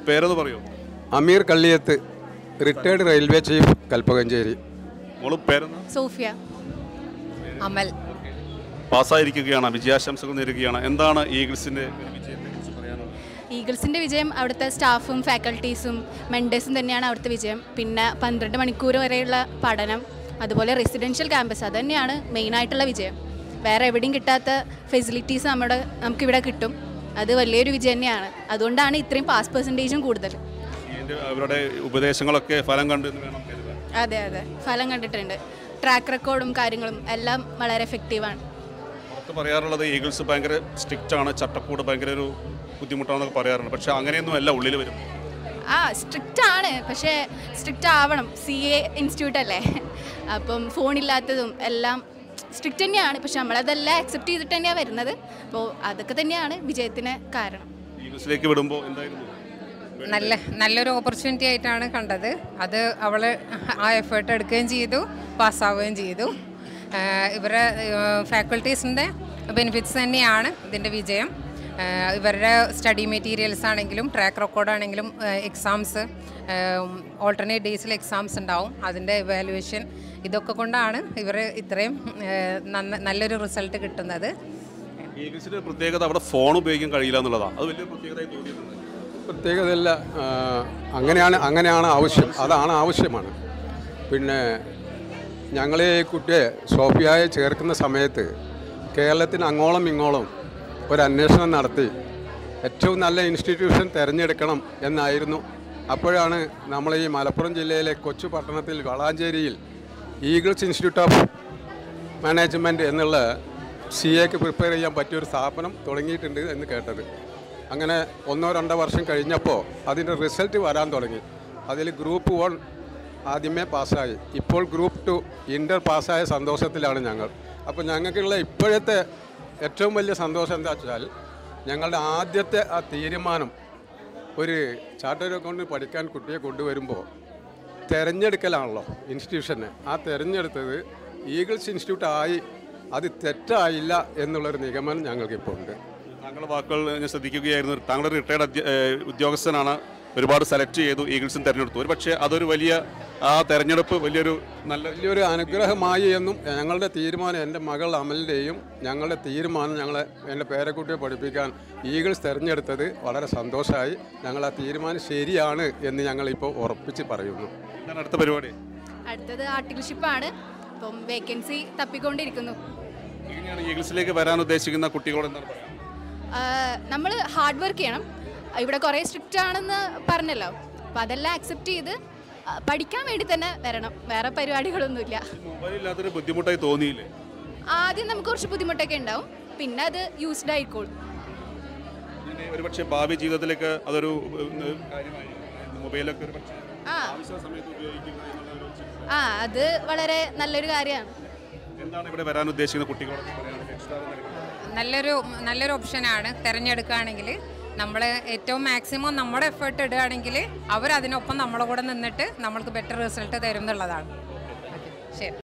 പേരെന്ന് പറയോ Ameer Kalliyath retired railway chief Kalpakanchery മോള് പേരെന്ന് സോഫിയ അമൽ പാസ്സായിരിക്കുകയാണ് വിജയാശംസകൾ നേരുകയാണ് എന്താണ് ഈഗിൾസിന്റെ വിജയത്തെക്കുറിച്ച് പറയാനുള്ളത് ഈഗിൾസിൻ്റെ വിജയം അവിടുത്തെ സ്റ്റാഫും ഫാക്കൽറ്റീസും മെൻഡേഴ്സും തന്നെയാണ് അവിടുത്തെ വിജയം പിന്നെ പന്ത്രണ്ട് മണിക്കൂർ വരെയുള്ള പഠനം അതുപോലെ റെസിഡൻഷ്യൽ ക്യാമ്പസ് അത് തന്നെയാണ് മെയിനായിട്ടുള്ള വിജയം വേറെ എവിടെയും കിട്ടാത്ത ഫെസിലിറ്റീസ് നമ്മുടെ നമുക്കിവിടെ കിട്ടും അത് വലിയൊരു വിജയം തന്നെയാണ് അതുകൊണ്ടാണ് ഇത്രയും പാസ് പെർസെൻറ്റേജും കൂടുതൽ ഇതിന്റെ അവരുടെ ഉപദേശങ്ങളൊക്കെ ഫലം കണ്ടു എന്ന് വേണം കരുതാൻ അതെ അതെ ഫലം കണ്ടിട്ടുണ്ട് ട്രാക്ക് റെക്കോർഡും കാര്യങ്ങളും എല്ലാം വളരെ എഫക്റ്റീവാണ് പുറത്ത് പറയാറുള്ളത് ഈഗിൾസ് ഭയങ്കര സ്ട്രിക്റ്റ് ആണ് ചട്ടക്കൂട് ഭയങ്കര ഒരു ബുദ്ധിമുട്ടാണെന്നൊക്കെ പറയാറുണ്ട് പക്ഷെ അങ്ങനെയൊന്നും അല്ല ഉള്ളിൽ വരും ആ സ്ട്രിക്റ്റ് ആണ് പക്ഷേ സ്ട്രിക്റ്റ് ആവണം സി എ ഇൻസ്റ്റിറ്റ്യൂട്ട് അല്ലേ അപ്പം ഫോണില്ലാത്തതും എല്ലാം സ്ട്രിക്റ്റ് തന്നെയാണ് പക്ഷെ നമ്മളതെല്ലാം അക്സെപ്റ്റ് ചെയ്തിട്ട് തന്നെയാണ് വരുന്നത് അപ്പോൾ അതൊക്കെ തന്നെയാണ് വിജയത്തിന് കാരണം ഈഗിൾസിലേക്ക് വിടുമ്പോൾ എന്തായിരുന്നു നല്ല നല്ലൊരു ഓപ്പർച്യൂണിറ്റി ആയിട്ടാണ് കണ്ടത് അത് അവൾ ആ എഫേർട്ട് എടുക്കുകയും ചെയ്തു പാസ്സാവുകയും ചെയ്തു ആഹ് ഇവരെ ഫാക്കൽറ്റീസിൻ്റെ ബെനിഫിറ്റ്സ് തന്നെയാണ് ഇതിൻ്റെ വിജയം ആഹ് ഇവരുടെ സ്റ്റഡി മെറ്റീരിയൽസ് ആണെങ്കിലും ട്രാക്ക് റെക്കോർഡ് ആണെങ്കിലും എക്സാംസ് ഓൾട്ടർനേറ്റ് ഡേയ്സിൽ എക്സാംസ് ഉണ്ടാവും അതിൻ്റെ ഇവാലുവേഷൻ ഇതൊക്കെ കൊണ്ടാണ് ഇവർ ഇത്രയും ആഹ് നന്ന- നല്ലൊരു റിസൾട്ട് കിട്ടുന്നത് ഈഗിൾസിന്റെ പ്രത്യേകത അവിടെ ഫോൺ ഉപയോഗിക്കാൻ കഴിയില്ല എന്നുള്ളതാണ് അത് വലിയ പ്രത്യേകതയായി തോന്നിയിട്ടുണ്ട് പ്രത്യേകതയല്ല ആ, അങ്ങനെയാണ് അങ്ങനെയാണ് ആവശ്യം അതാണ് ആവശ്യമാണ് പിന്നെ ഞങ്ങൾ ഈ കുട്ടിയെ സോഫിയായെ ചേർക്കുന്ന സമയത്ത് കേരളത്തിന് അങ്ങോളം ഇങ്ങോളം ഒരു അന്വേഷണം നടത്തി ഏറ്റവും നല്ല ഇൻസ്റ്റിറ്റ്യൂഷൻ തിരഞ്ഞെടുക്കണം എന്നായിരുന്നു അപ്പോഴാണ് നമ്മൾ ഈ മലപ്പുറം ജില്ലയിലെ കൊച്ചു പട്ടണത്തിൽ വളാഞ്ചേരിയിൽ ഈഗിൾസ് ഇൻസ്റ്റിറ്റ്യൂട്ട് ഓഫ് മാനേജ്മെൻറ്റ് എന്നുള്ള സി എക്ക് പ്രിപ്പയർ ചെയ്യാൻ പറ്റിയൊരു സ്ഥാപനം തുടങ്ങിയിട്ടുണ്ട് എന്ന് കേട്ടത് അങ്ങനെ ഒന്നോ രണ്ടോ വർഷം കഴിഞ്ഞപ്പോൾ അതിൻ്റെ റിസൾട്ട് വരാൻ തുടങ്ങി അതിൽ ഗ്രൂപ്പ് വൺ ആദ്യമേ പാസ്സായി ഇപ്പോൾ ഗ്രൂപ്പ് ടു ഇൻ്റർ പാസ്സായ സന്തോഷത്തിലാണ് ഞങ്ങൾ അപ്പോൾ ഞങ്ങൾക്കുള്ള ഇപ്പോഴത്തെ ഏറ്റവും വലിയ സന്തോഷം എന്താ വെച്ചാൽ ഞങ്ങളുടെ ആദ്യത്തെ ആ തീരുമാനം ഒരു ചാർട്ടേഡ് അക്കൗണ്ട് പഠിക്കാൻ കുട്ടിയെ കൊണ്ടുവരുമ്പോൾ തിരഞ്ഞെടുക്കലാണല്ലോ ഇൻസ്റ്റിറ്റ്യൂഷനെ ആ തിരഞ്ഞെടുത്തത് ഈഗിൾസ് ഇൻസ്റ്റിറ്റ്യൂട്ട് ആയി അത് തെറ്റായില്ല എന്നുള്ളൊരു നിഗമനം ഞങ്ങൾക്കിപ്പോൾ ഉണ്ട് താങ്കളുടെ വാക്കുകൾ ഞാൻ ശ്രദ്ധിക്കുകയായിരുന്നു താങ്കളുടെ റിട്ടയർഡ് ഉദ്യോഗസ്ഥനാണ് ഒരുപാട് സെലക്ട് ചെയ്തു ഈഗിൾസും തിരഞ്ഞെടുത്തു ഒരു പക്ഷേ അതൊരു വലിയ ആ തെരഞ്ഞെടുപ്പ് വലിയൊരു നല്ല വലിയൊരു അനുഗ്രഹമായി എന്നും ഞങ്ങളുടെ തീരുമാനം എൻ്റെ മകൾ അമലിൻ്റെയും ഞങ്ങളുടെ തീരുമാനം ഞങ്ങളെ എൻ്റെ പേരക്കുട്ടിയെ പഠിപ്പിക്കാൻ ഈഗിൾസ് തിരഞ്ഞെടുത്തത് വളരെ സന്തോഷമായി ഞങ്ങൾ ആ തീരുമാനം ശരിയാണ് എന്ന് ഞങ്ങളിപ്പോൾ ഉറപ്പിച്ച് പറയുന്നു എന്താണ് അടുത്ത പരിപാടി അടുത്തത് ആർട്ടിക്കൽഷിപ്പാണ് അപ്പം വേക്കൻസി തപ്പിക്കൊണ്ടിരിക്കുന്നു എങ്ങനെയാണ് ഈഗിൾസിലേക്ക് വരാൻ ഉദ്ദേശിക്കുന്ന കുട്ടികളോട് എന്താണ് പറയുക നമ്മൾ ഹാർഡ് വർക്ക് ചെയ്യണം ഇവിടെ കുറേ സ്ട്രിക്റ്റ് ആണെന്ന് പറഞ്ഞല്ലോ അപ്പം അതെല്ലാം അക്സെപ്റ്റ് ചെയ്ത് ആ, പഠിക്കാൻ വേണ്ടി തന്നെ വരണം വേറെ പരിപാടികളൊന്നുമില്ല മൊബൈൽ ഇല്ലാത്തൊരു ബുദ്ധിമുട്ടായി തോന്നിയില്ലേ ആദ്യം നമുക്ക് കുറച്ച് ബുദ്ധിമുട്ടൊക്കെ ഉണ്ടാവും പിന്നെ അത് യൂസ്ഡ് ആയിക്കോളും ഇനി ഒരുപക്ഷെ ഭാവി ജീവിതത്തിലേക്ക് അതൊരു ഏഹ്, കാര്യമായി മൊബൈലൊക്കെ ഒരു പക്ഷേ ആ ആവശ്യ സമയത്ത് ഉപയോഗിക്കുക എന്നുള്ളൊരു ചിന്ത. ആ അത് വളരെ നല്ലൊരു കാര്യമാണ് എന്താണ് ഇവിടെ വരാൻ ഉദ്ദേശിക്കുന്ന കുട്ടികളോട് പറയാനുള്ളത് എക്സ്ട്രാ നല്ലൊരു നല്ലൊരു ഓപ്ഷനാണ് തിരഞ്ഞെടുക്കുകയാണെങ്കിൽ നമ്മൾ ഏറ്റവും മാക്സിമം നമ്മുടെ എഫേർട്ട് ഇടുകയാണെങ്കിൽ അവർ അതിനൊപ്പം നമ്മളെ കൂടെ നിന്നിട്ട് നമ്മൾക്ക് ബെറ്റർ റിസൾട്ട് തരും എന്നുള്ളതാണ് ഓക്കെ ശരി